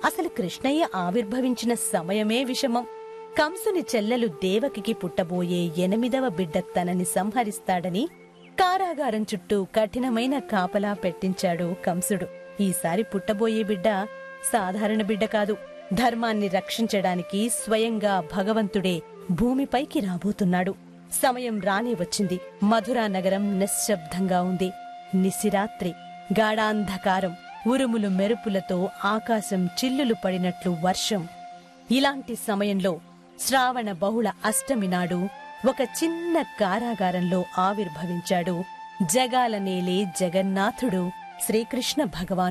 అసలు కృష్ణయ్య ఆవిర్భవించిన సమయమే విషమం కంసుని చెల్లెలు దేవకికి పుట్టబోయే ఎనిమిదవ బిడ్డ తనని సంహరిస్తాడని కారాగారం చుట్టూ కఠినమైన కాపలా పెట్టించాడు కంసుడు ఈసారి పుట్టబోయే బిడ్డ సాధారణ బిడ్డ కాదు ధర్మాన్ని రక్షించడానికి స్వయంగా భగవంతుడే భూమిపైకి రాబోతున్నాడు సమయం రానే వచ్చింది మధురా నగరం నిశ్శబ్దంగా ఉంది నిశిరాత్రి గాఢాంధకారం ఉరుములు మెరుపులతో ఆకాశం చిల్లులు పడినట్లు వర్షం ఇలాంటి సమయంలో శ్రావణ బహుళ అష్టమి నాడు ఒక చిన్న కారాగారంలో ఆవిర్భవించాడు జగాల నేలే జగన్నాథుడు శ్రీకృష్ణ భగవానుడు